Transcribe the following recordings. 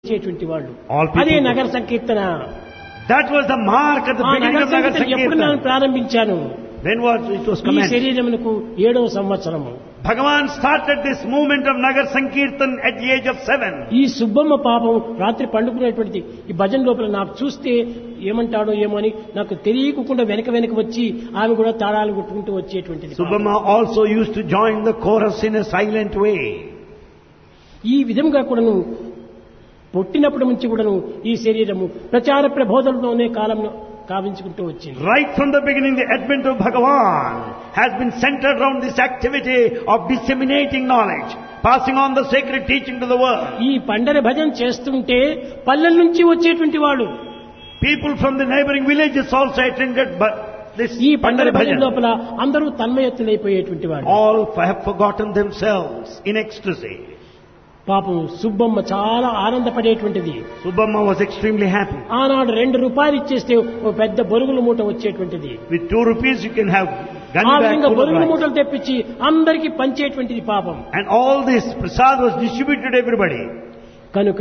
ఇచ్చేటువంటి వాళ్ళు All people అదే go. నగర సంకీర్తన That was the mark at the ఆ beginning నగర of Nagar సంకీర్తన ఎప్పుడు నేను Sankirtan. ప్రారంభించాను When was it was ఈ commenced? శరీరమునకు ఏడవ సంవత్సరము Bhagavan started this movement of Nagar Sankirtan at the age of seven. ఈ సుబ్బమ్మ పాపం రాత్రి పండుకునేటువంటిది ఈ భజన లోపల నాకు చూస్తే ఏమంటాడో ఏమో అని నాకు తెలియకుండా వెనక వెనక వచ్చి ఆమె కూడా తాళాలు కొట్టుకుంటూ వచ్చేటువంటిది Subhamma also used to join the chorus in a silent way. ఈ విధంగా కూడాను పుట్టినప్పటి నుంచి కూడాను ఈ శరీరము ప్రచార ప్రబోధనలోనే కాలంలో కావించుకుంటూ వచ్చింది Right from the beginning, the advent of Bhagavan has been centered around this activity of disseminating knowledge, passing on the sacred teaching to the world. ఈ పండర భజన చేస్తుంటే పల్లెల నుంచి వచ్చేటువంటి వాడు People from the neighboring villages also attended but this ఈ పండర Pandara భజన Bhajan. లోపల అందరూ తన్మయత్తులైపోయేటువంటి వాడు All have forgotten themselves in ecstasy. పాపం సుబ్బమ్మ చాలా ఆనందపడేటువంటిది Subhamma was extremely happy. ఆనాడు రెండు రూపాయలు ఇచ్చేస్తే ఓ పెద్ద బొరుగుల మూట వచ్చేటువంటిది With two rupees you can have gun ఆ bag విధంగా full of బొరుగుల rice. మూటలు తెప్పించి అందరికీ పంచేటువంటిది పాపం And all this prasad was distributed to everybody. కనుక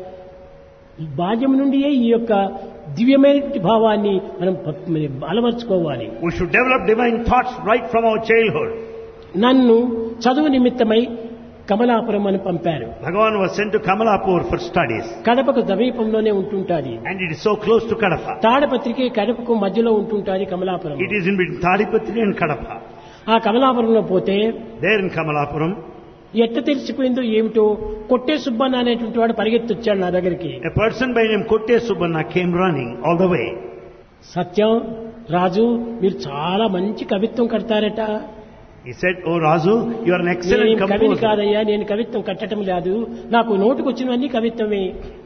బాల్యం నుండియే ఈ యొక్క దివ్యమైనటువంటి భావాన్ని మనం ప- మరి అలవర్చుకోవాలి We should develop divine thoughts right from our childhood. నన్ను చదువు నిమిత్తమై కమలాపురం అని పంపారు Bhagavan was sent to Kamalapur for studies. కడపకు సమీపంలోనే ఉంటుంటాది And it is so close to Kadapa. తాడపత్రికి కడపకు మధ్యలో ఉంటుంటాది Kamalapuram It is in between Tadipatri and Kadapa. ఆ కమలాపురంలో పోతే There in Kamalapuram, ఎట్ట తెలిసిపోయిందో ఏమిటో కొట్టే సుబ్బన్న అనేటువంటి వాడు పరిగెత్తొచ్చాడు నా దగ్గరికి a person by name Kotte Subbanna came running all the way. సత్యం రాజు మీరు చాలా మంచి కవిత్వం కడతారట He said, Oh Razu, you are an excellent నేను కవిని composer. కాదయ్యా నేను కవిత్వం కట్టడం లేదు నాకు నోటుకు వచ్చినవన్నీ కవిత్వమే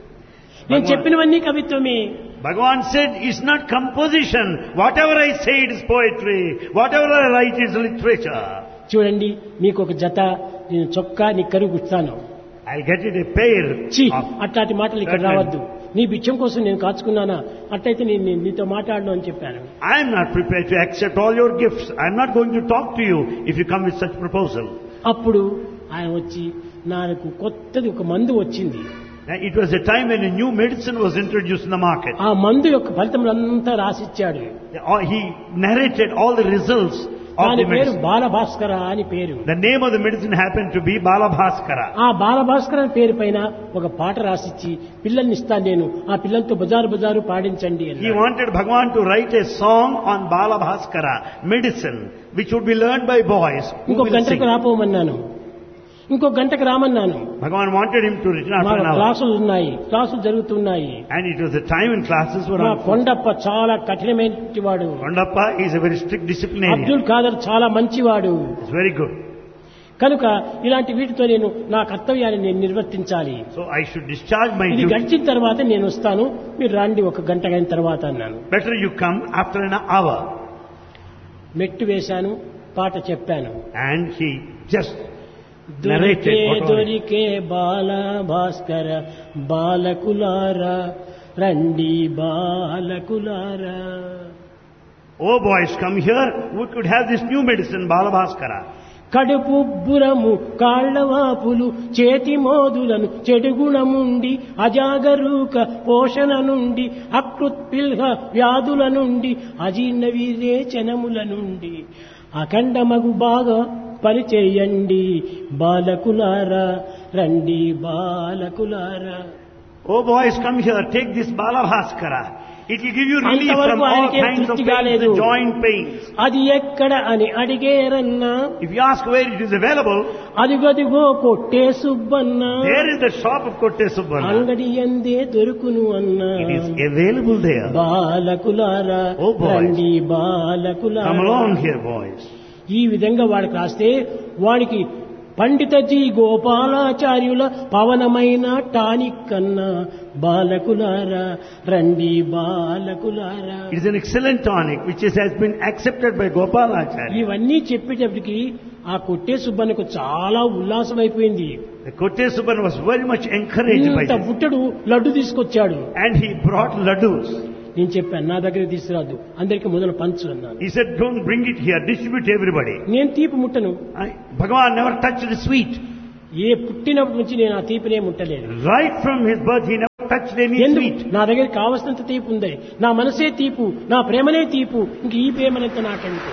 నేను భగవాన్. చెప్పినవన్నీ కవిత్వమే Bhagavan said, it's not composition. Whatever I say it is poetry. Whatever I write is literature. చూడండి మీకు ఒక జత నేను చొక్కా నీ కరువు గుస్తాను I'll get it a pair. ఛీ of- అట్లాంటి మాటలు ఇక్కడ Certainly. రావద్దు నీ బిచ్చం కోసం నేను కాచుకున్నానా అట్లయితే నేను నేను నీతో మాట్లాడను అని చెప్పాను I am not prepared to accept all your gifts. I am not going to talk to you if you come with such proposal. అప్పుడు ఆయన వచ్చి నాకు కొత్తది ఒక మందు వచ్చింది Now, It was a time when a new medicine was introduced in the market. ఆ మందు యొక్క ఫలితములంతా రాసిచ్చాడు Uh, He narrated all the results of దాని the పేరు medicine. బాలభాస్కర అని పేరు The name of the medicine happened to be Balabhaskara. ఆ బాలభాస్కర పేరు పైన ఒక పాట రాసిచ్చి పిల్లల్ని ఇస్తాను నేను ఆ పిల్లలతో బజారు బజారు పాడించండి He అన్నాడు. wanted Bhagavan to write a song on Balabhaskara, medicine, which would be learned by boys who ఇంకో will గంటకు sing. రాపోమన్నాను ఇంకో గంటకు రామన్నాను Bhagavan wanted him to return మా after an hour. క్లాసులు ఉన్నాయి క్లాసులు జరుగుతున్నాయి And it was a time when classes were మా on. కొండప్ప చాలా కఠినమైన వాడు Kondappa is a very strict disciplinarian. Abdul Khader చాలా మంచివాడు It's very good. కనుక ఇలాంటి వీటితో నేను నా కర్తవ్యాన్ని నేను నిర్వర్తించాలి So I should discharge my ఇది duty. గడిచిన తర్వాత నేను వస్తాను మీరు రండి ఒక గంట అయిన తర్వాత అన్నాను Better you come after an hour. మెట్టు వేశాను పాట చెప్పాను And he just దొరికే narrated what all- దొరికే బాల భాస్కర బాలకులారా రండి బాలకులారా Oh boys, come here. We could have this new medicine, Balabhaskara. కడుపుబ్బురము కాళ్లవాపులు చేతి మోదులను చెడుగుణముండి అజాగరూక పోషణ నుండి అకృత్పిల్హ వ్యాధుల నుండి అజీర్ణ విరేచనముల నుండి అఖండమగు బాగా పరిచేయండి బాలకులారా రండి బాలకులారా Oh boys, come here. Take this Balabhaskara. It will give you relief from అంతవరకు all ఆయనకేం kinds of తృప్తి pains, కాలేదు. the joint pains. అది ఎక్కడ అని అడిగేరన్నా If you ask where it is available, అదిగదిగో కొట్టే సుబ్బన్నా there is the shop of Kotte Subbanna. అంగడి ఎందే దొరుకును అన్నా It is available there. బాలకులారా Oh, boys. రండి Come బాలకులారా along here, boys. ఈ విధంగా వాడికి రాస్తే వాడికి పండితజీ గోపాలాచార్యుల పవనమైన టానిక్ కన్నా బాలకులారా రండి బాలకులారా It is an excellent tonic which is, has been accepted by Gopalacharya. ఇవన్నీ చెప్పేటప్పటికి ఆ కొట్టే సుబ్బన్నకు చాలా ఉల్లాసం అయిపోయింది The Kotte Subbanna was very much encouraged by ఇంత this. బుట్టడు లడ్డు తీసుకొచ్చాడు And he brought laddus. నేను చెప్పాను నా దగ్గర తీసుకురాదు అందరికి మొదలు పంచు అన్నాను He said, don't bring it here, distribute to everybody. నేను తీపి ముట్టను I, Bhagavan never touched the sweet. ఏ పుట్టినప్పటి నుంచి నేను ఆ తీపినే ముట్టలేదు Right from his birth, he never touched any ఎందుకు sweet. నా దగ్గర కావలసినంత తీపు ఉంది నా మనసే తీపు నా ప్రేమనే తీపు ఇంక ఈ ప్రేమనంత నాకెందుకు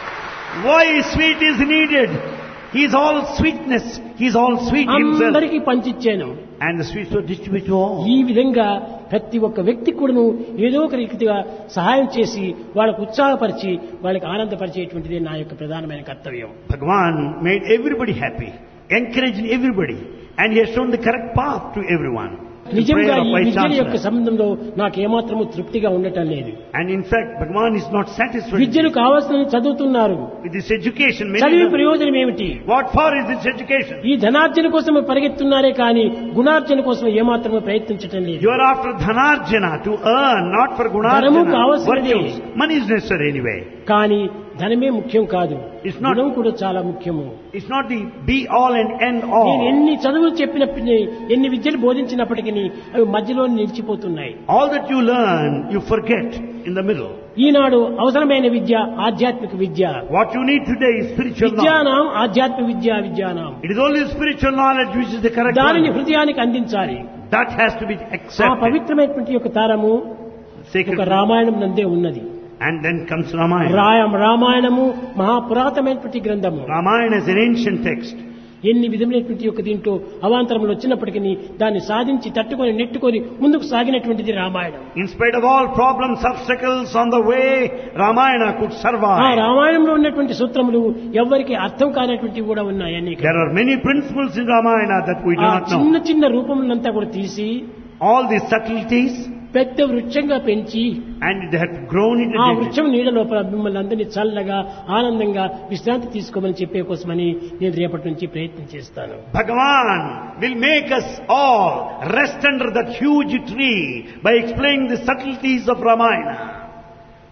Why sweet is needed? He is all sweetness. He is all sweet himself. అందరికీ పంచిచ్చాను And the sweets were distributed to all. ఈ విధంగా ప్రతి ఒక్క వ్యక్తి కూడాను ఏదో ఒక రీతిగా సహాయం చేసి వాళ్ళకు ఉత్సాహపరిచి వాళ్ళకి ఆనందపరిచేటువంటిది నా యొక్క ప్రధానమైన కర్తవ్యం Bhagavan made everybody happy, encouraged everybody, and he has shown the correct path to everyone. The నిజంగా prayer of ఈ Vice విద్య యొక్క Chancellor. సంబంధంలో నాకు ఏమాత్రము తృప్తిగా ఉండటం లేదు And in fact, Bhagavan is not satisfied విద్యను కావాల్సిన చదువుతున్నారు with this education. Many చదివి of them- ప్రయోజనం ఏమిటి What for is this education? ఈ ధనార్జన కోసం పరిగెత్తున్నారే కానీ గుణార్జన కోసం ఏమాత్రము ప్రయత్నించటం లేదు You are after dhanarjana to earn, not for ధనము gunarjana. కావలసినదే. Virtues. Money is necessary anyway. కానీ ధనమే ముఖ్యం కాదు It's not- గుణం కూడా చాలా ముఖ్యము It's not the be all and end నేను all. ఎన్ని చదువులు చెప్పినప్పటికీ ఎన్ని విద్యలు బోధించినప్పటికీ అవి మధ్యలో నిలిచిపోతున్నాయి All that you learn, you forget in the middle. ఈనాడు అవసరమైన విద్య ఆధ్యాత్మిక విద్య What you need today is spiritual knowledge. విద్యానాం ఆధ్యాత్మిక విద్య విద్యానాం It is only spiritual knowledge which is the correct దానిని one. హృదయానికి అందించాలి That has to be ఆ accepted. పవిత్రమైనటువంటి యొక్క తారము Sacred. ఒక రామాయణం నందే ఉన్నది And then comes Ramayana. రాయం రామాయణము మహాపురాతమైనటువంటి గ్రంథము Ramayana is an ancient text. ఎన్ని విధములైనటువంటి యొక్క దీంట్లో అవాంతరములు వచ్చినప్పటికీ దాన్ని సాధించి తట్టుకొని నెట్టుకొని ముందుకు సాగినటువంటిది Ramayanam In spite of all problems, obstacles on the way, Ramayana could ఆ survive. రామాయణంలో ఉన్నటువంటి సూత్రములు ఎవరికి అర్థం కానటువంటివి కూడా ఉన్నాయి అన్ని There are many principles in Ramayana that we do ఆ not know. చిన్న చిన్న రూపములంతా కూడా తీసి All these subtleties, పెద్ద వృక్షంగా పెంచి and they have grown into ఆ digits. వృక్షం నీడ లోపల మిమ్మల్ని అందరినీ చల్లగా ఆనందంగా విశ్రాంతి తీసుకోమని చెప్పే కోసమని నేను రేపటి నుంచి ప్రయత్నం చేస్తాను Bhagavan will make us all rest under that huge tree by explaining the subtleties of Ramayana.